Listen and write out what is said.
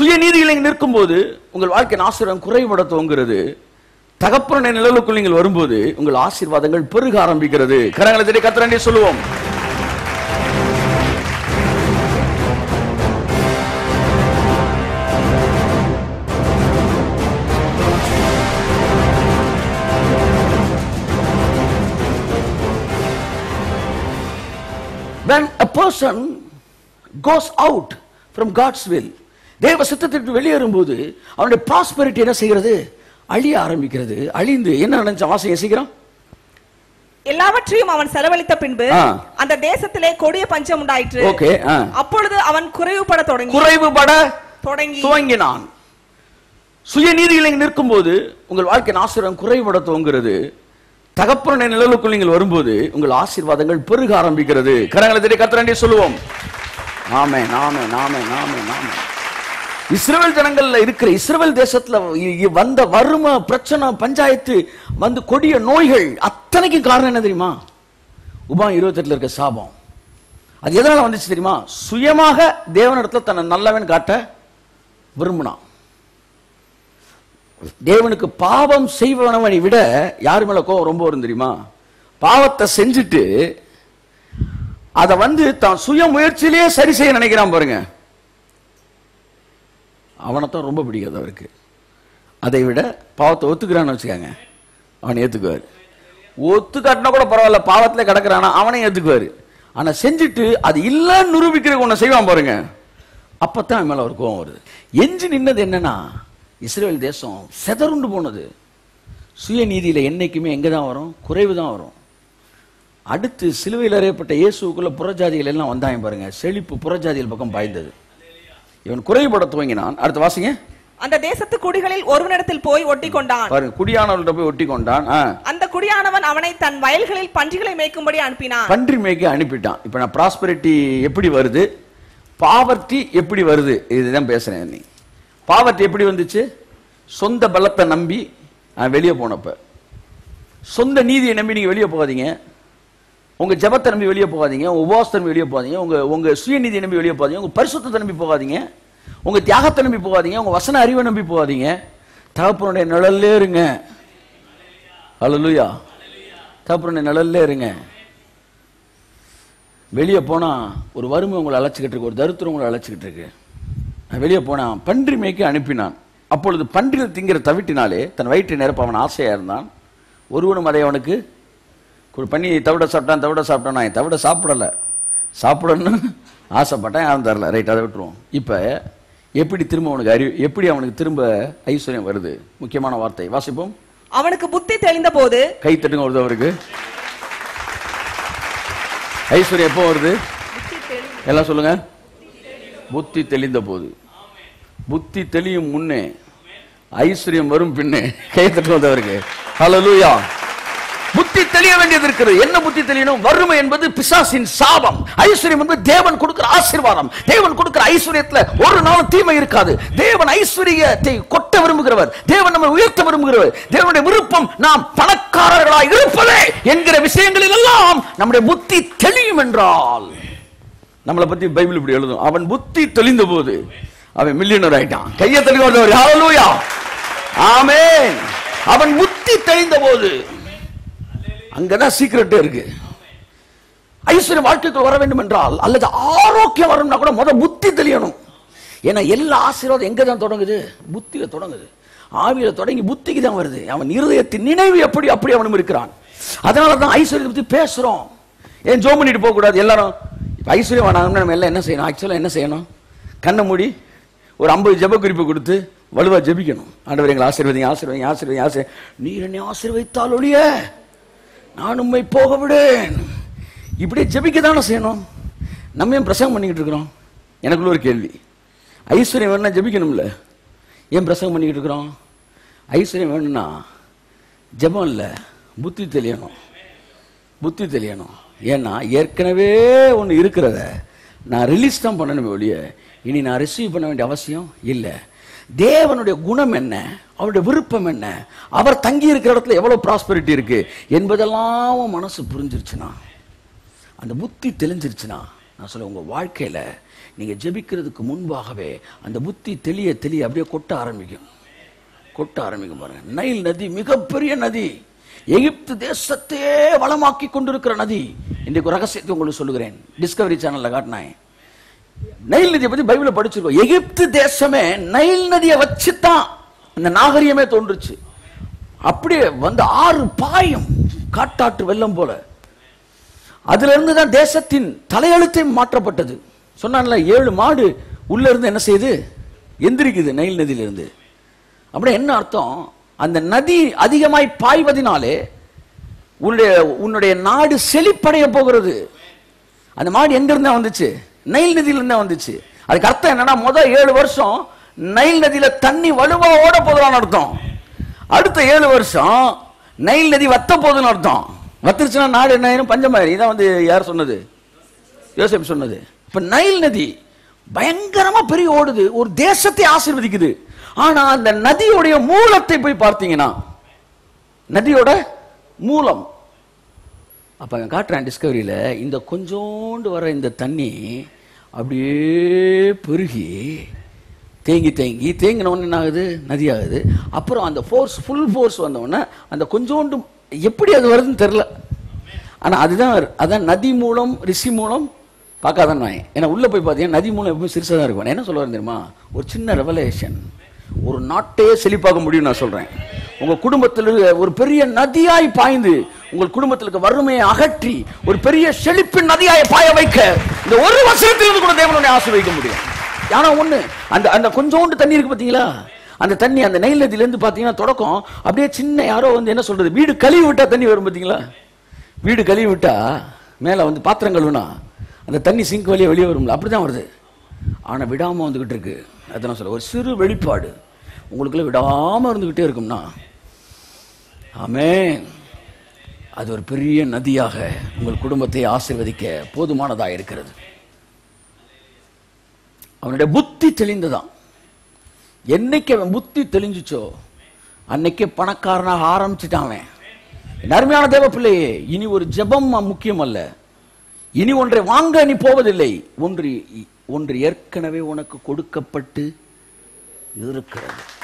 சுயநீதியில் நீங்கள் நிற்கும்போது உங்கள் வாழ்க்கையின் ஆசீர்வாதம் குறைபட துவங்குகிறது தகப்பனுடைய நிழலுக்குள் நீங்கள் வரும்போது உங்கள் ஆசீர்வாதங்கள் பெருக ஆரம்பிக்கிறது கரங்களை தட்டி கத்திரண்டே சொல்லுவோம் when a person goes out from God's will தேவ சித்தத்திற்கு வெளியேறும்போது அவனுடைய ப்ராஸ்பெரிட்டி என்ன செய்கிறது அழிய ஆரம்பிக்கிறது அழிந்து என்ன நினைச்ச வாசம் சீக்கிரம் எல்லாவற்றையும் அவன் செலவழித்த பின்பு ஆ. அந்த தேசத்திலே கொடிய பஞ்சம் உண்டாயிற்று ஓகே அப்பொழுது அவன் குறைவுபட தொடங்கி குறைவுபட தொடங்கி துவங்கினான் சுயநீதியில் நீங்கள் நிற்கும்போது உங்கள் வாழ்க்கையின் ஆசீர்வாதம் குறைபட துவங்குகிறது தகப்பனுடைய நிழலுக்குள் நீங்கள் வரும்போது உங்கள் ஆசீர்வாதங்கள் பெருக ஆரம்பிக்கிறது கரங்களை தட்டி கத்திரண்டே சொல்லுவோம் நாமே நாமே நாமே நாமே நாமே இஸ்ரவேல் ஜனங்கள்ல இருக்கிற இஸ்ரவேல் தேசத்துல இ- இ- வந்த வறுமை பிரச்சனை பஞ்சாயத்து வந்து கொடிய நோய்கள் அத்தனைக்கும் காரணம் என்ன தெரியுமா உபா இருபத்தெட்டுல இருக்க சாபம் அது எதனால வந்துச்சு தெரியுமா சுயமாக தேவனிடத்துல தன்னை நல்லவன் காட்ட விரும்பினான் தேவனுக்கு பாவம் செய்பவனவனை விட யார் மேல கோவம் ரொம்ப வரும் தெரியுமா பாவத்தை செஞ்சுட்டு அதை வந்து தான் சுய முயற்சியிலேயே சரி செய்ய நினைக்கிறான் பாருங்க அவனைத்தான் ரொம்ப பிடிக்காது அவருக்கு அதை விட பாவத்தை ஒத்துக்கிறான்னு வச்சுக்காங்க அவனை ஏத்துக்குவார் ஒத்துக்காட்டினா கூட பரவாயில்ல பாவத்துல கிடக்குறானா அவனையும் ஏத்துக்குவார் ஆனா செஞ்சுட்டு அது இல்லைன்னு நிரூபிக்கிறதுக்கு ஒன்று செய்வான் பாருங்க அப்பத்தான் அவன் மேல ஒரு கோவம் வருது எஞ்சி நின்னது என்னன்னா இஸ்ரேல் தேசம் செதறுண்டு போனது சுயநீதியில என்னைக்குமே எங்க தான் வரும் குறைவு தான் வரும் அடுத்து சிலுவையில் அறையப்பட்ட இயேசுக்குள்ள புறஜாதிகள் எல்லாம் வந்தாங்க பாருங்க செழிப்பு புறஜாதிகள் பக்கம் பாய்ந்தது இவன் குறைபட துவங்கினான் அடுத்து வாசிங்க அந்த தேசத்து குடிகளில் ஒருவனிடத்தில் போய் ஒட்டி கொண்டான் பாருங்க குடியானவர்கிட்ட போய் ஒட்டி கொண்டான் ஆ. அந்த குடியானவன் அவனை தன் வயல்களில் பன்றிகளை மேய்க்கும்படி அனுப்பினான் பன்றி மேய்க்க அனுப்பிட்டான் இப்ப நான் ப்ராஸ்பரிட்டி எப்படி வருது பாவர்ட்டி எப்படி வருது இதுதான் பேசுறேன் நீ பாவர்ட்டி எப்படி வந்துச்சு சொந்த பலத்தை நம்பி அவன் வெளியே போனப்ப சொந்த நீதியை நம்பி நீங்க வெளியே போகாதீங்க உங்க ஜெபத்தை நம்பி வெளியே போகாதீங்க உங்க உபவாசத்தை நம்பி வெளியே போகாதீங்க உங்க உங்க சுயநீதியை நம்பி வெளியே போகாதீங்க உங்க பரிசுத்தத்தை நம்பி போகாதீங்க உங்க தியாகத்தை நம்பி போகாதீங்க உங்க வசன அறிவை நம்பி போகாதீங்க தகப்பனுடைய நிழல்லே இருங்க அல்லேலூயா தகப்பனுடைய நிழல்லே இருங்க வெளியே போனா ஒரு வறுமை உங்களை அழைச்சிக்கிட்டு இருக்கு ஒரு தரித்திரம் உங்களை அழைச்சிக்கிட்டு இருக்கு நான் வெளியே போனான் பன்றி மேய்க்க அனுப்பினான் அப்பொழுது பன்றிகள் திங்கிற தவிட்டினாலே தன் வயிற்றை நிரப்ப அவன் ஆசையா இருந்தான் ஒருவனும் அதை அவனுக்கு கொடு- பண்ணி தவிட சாப்பிட்டான் தவிட சாப்பிட்டான் நான் தவிட சாப்பிடல சாப்பிடணும்னு ஆசைப்பட்டேன் யாரும் தரல ரைட் அதை விட்டுருவோம் இப்போ எப்படி திரும்ப அவனுக்கு அறிவு எப்படி அவனுக்கு திரும்ப ஐஸ்வர்யம் வருது முக்கியமான வார்த்தை வாசிப்போம் அவனுக்கு புத்தி தெளிந்த போது கை தட்டுங்க வருது அவருக்கு ஐஸ்வர்யம் எப்போ வருது எல்லாம் சொல்லுங்க புத்தி தெளிந்த போது புத்தி தெளியும் முன்னே ஐஸ்வர்யம் வரும் பின்னே கை தட்டு வந்தவருக்கு ஹalleluya புத்தி தெளிய வேண்டியது இருக்கிறது என்ன புத்தி தெளியணும் வறுமை என்பது பிசாசின் சாபம் ஐஸ்வர்யம் என்பது தேவன் கொடுக்கிற ஆசீர்வாதம் தேவன் கொடுக்கிற ஐஸ்வர்யத்துல ஒரு நாளும் தீமை இருக்காது தேவன் ஐஸ்வர்யத்தை கொட்ட விரும்புகிறவர் தேவன் நம்ம உயர்த்த விரும்புகிறவர் தேவனுடைய விருப்பம் நாம் பணக்காரர்களாய் இருப்பதே என்கிற விஷயங்களில் எல்லாம் நம்முடைய புத்தி தெளியும் என்றால் நம்மளை பத்தி பைபிள் இப்படி எழுதும் அவன் புத்தி தெளிந்த போது அவன் மில்லியனர் ஆயிட்டான் கையை தெளிவார் ஹalleluya ஆமென் அவன் புத்தி தெளிந்த போது அங்கதான் சீக்கிரட்டே இருக்கு ஐஸ்வர்யம் வாழ்க்கைக்கு வர வேண்டும் என்றால் அல்லது ஆரோக்கியம் வரணும்னா கூட முத புத்தி தெளியணும் ஏன்னா எல்லா ஆசீர்வாதம் எங்க தான் தொடங்குது புத்தியில தொடங்குது ஆவியில தொடங்கி புத்திக்கு தான் வருது அவன் இருதயத்தின் நினைவு எப்படி அப்படி அவனும் இருக்கிறான் அதனால தான் ஐஸ்வர்யத்தை பத்தி பேசுறோம் ஏன் ஜோம் பண்ணிட்டு போக கூடாது எல்லாரும் இப்ப ஐஸ்வர்யம் வேணாம்னா நம்ம எல்லாம் என்ன செய்யணும் ஆக்சுவலா என்ன செய்யணும் கண்ணை மூடி ஒரு ஐம்பது ஜெப குறிப்பு கொடுத்து வலுவா ஜெபிக்கணும் ஆண்டவர் எங்களை ஆசீர்வதிங்க ஆசீர்வதிங்க ஆசீர்வதிங்க ஆசீர் நீர் என்னை ஆசீர்வதித்தால் ஒழிய நான் உம்மை போக விடேன் இப்படியே ஜெபிக்க தானே செய்யணும் நம்ம ஏன் பிரசங்கம் பண்ணிக்கிட்டு இருக்கிறோம் எனக்குள்ள ஒரு கேள்வி ஐஸ்வர்யம் வேணும்னா ஜெபிக்கணும்ல ஏன் பிரசங்கம் பண்ணிக்கிட்டு இருக்கிறோம் ஐஸ்வர்யம் வேணும்னா ஜெபம் இல்லை புத்தி தெளியணும் புத்தி தெளியணும் ஏன்னா ஏற்கனவே ஒன்று இருக்கிறத நான் ரிலீஸ் தான் பண்ணணுமே ஒழிய இனி நான் ரிசீவ் பண்ண வேண்டிய அவசியம் இல்லை தேவனுடைய குணம் என்ன அவருடைய விருப்பம் என்ன அவர் தங்கி இருக்கிற இடத்துல எவ்வளவு ப்ராஸ்பரிட்டி இருக்கு என்பதெல்லாம் உன் மனசு புரிஞ்சிருச்சுன்னா அந்த புத்தி தெளிஞ்சிருச்சுன்னா நான் சொல்ல உங்க வாழ்க்கையில நீங்க ஜெபிக்கிறதுக்கு முன்பாகவே அந்த புத்தி தெளிய தெளிய அப்படியே கொட்ட ஆரம்பிக்கும் கொட்ட ஆரம்பிக்கும் பாருங்க நைல் நதி மிகப்பெரிய நதி எகிப்து தேசத்தையே வளமாக்கி கொண்டிருக்கிற நதி இன்றைக்கு ஒரு ரகசியத்தை உங்களுக்கு சொல்லுகிறேன் டிஸ்கவரி சேனல்ல காட்டினேன் நைல் நதியை பத்தி பைபிள படிச்சிருக்கோம் எகிப்து தேசமே நைல் நதியை வச்சுதான் இந்த நாகரிகமே தோன்றுச்சு அப்படியே வந்து ஆறு பாயும் காட்டாற்று வெள்ளம் போல அதுல இருந்து தான் தேசத்தின் தலையெழுத்தை மாற்றப்பட்டது சொன்னான்ல ஏழு மாடு உள்ள இருந்து என்ன செய்யுது எந்திரிக்குது நைல் நதியிலிருந்து அப்படியே என்ன அர்த்தம் அந்த நதி அதிகமாய் பாய்வதினாலே உன்னுடைய உன்னுடைய நாடு செழிப்படைய போகிறது அந்த மாடு எங்க இருந்தா வந்துச்சு நைல் நதியில இருந்தா வந்துச்சு அதுக்கு அர்த்தம் என்னன்னா முதல் ஏழு வருஷம் நைல் நதியில தண்ணி வலுவா ஓட போதுன்னு அர்த்தம் அடுத்த ஏழு வருஷம் நைல் நதி வத்த போகுதுன்னு அர்த்தம் வத்துருச்சுன்னா நாடு என்ன ஆயிரும் பஞ்சமாயிரும் இதான் வந்து யார் சொன்னது யோசப் சொன்னது இப்ப நைல் நதி பயங்கரமா பெரிய ஓடுது ஒரு தேசத்தை ஆசீர்வதிக்குது ஆனா அந்த நதியுடைய மூலத்தை போய் பார்த்தீங்கன்னா நதியோட மூலம் அப்ப அங்க காட்டுறேன் டிஸ்கவரியில இந்த கொஞ்சோண்டு வர இந்த தண்ணி அப்படியே பெருகி தேங்கி தேங்கி தேங்கின உடனே என்ன ஆகுது நதி ஆகுது அப்புறம் அந்த ஃபோர்ஸ் ஃபுல் ஃபோர்ஸ் வந்த உடனே அந்த கொஞ்சோண்டு எப்படி அது வருதுன்னு தெரில ஆனா அதுதான் அதான் நதி மூலம் ரிஷி மூலம் பார்க்காதான் நான் ஏன்னா உள்ள போய் பார்த்தீங்கன்னா நதி மூலம் எப்பவுமே சிறுசாக தான் இருக்கும் நான் என்ன சொல்ல வரேன் தெரியுமா ஒரு சின்ன ரெவலேஷன் ஒரு நாட்டையே செழிப்பாக்க முடியும் நான் சொல்றேன் உங்க குடும்பத்தில் ஒரு பெரிய நதியாய் பாய்ந்து உங்கள் குடும்பத்தில் இருக்க வறுமையை அகற்றி ஒரு பெரிய செழிப்பின் நதியாய் பாய வைக்க இந்த ஒரு வருஷத்திலிருந்து கூட தேவனுடைய ஆசீர்வதிக்க முடியும் ஆனா ஒண்ணு அந்த அந்த கொஞ்சோண்டு தண்ணி இருக்கு பாத்தீங்களா அந்த தண்ணி அந்த நெயில் நதியில இருந்து பாத்தீங்கன்னா தொடக்கம் அப்படியே சின்ன யாரோ வந்து என்ன சொல்றது வீடு கழுவி விட்டா தண்ணி வரும் பாத்தீங்களா வீடு கழுவி விட்டா மேல வந்து பாத்திரம் கழுவுனா அந்த தண்ணி சிங்க் வழியா வெளியே வரும்ல அப்படிதான் வருது ஆனா விடாம வந்துகிட்டு இருக்கு அதான் சொல்ல ஒரு சிறு வெளிப்பாடு உங்களுக்குள்ள விடாம இருந்துகிட்டே இருக்கும்னா ஆமென் அது ஒரு பெரிய நதியாக உங்கள் குடும்பத்தை ஆசீர்வதிக்க போதுமானதா இருக்கிறது அவனுடைய புத்தி தெளிந்ததான் என்னைக்கு அவன் புத்தி தெளிஞ்சுச்சோ அன்னைக்கே பணக்காரனாக ஆரம்பிச்சுட்டான் அவன் என் அருமையான தேவ பிள்ளையே இனி ஒரு ஜெபம் முக்கியம் அல்ல இனி ஒன்றை வாங்க நீ போவதில்லை ஒன்று ஒன்று ஏற்கனவே உனக்கு கொடுக்கப்பட்டு இருக்கிறது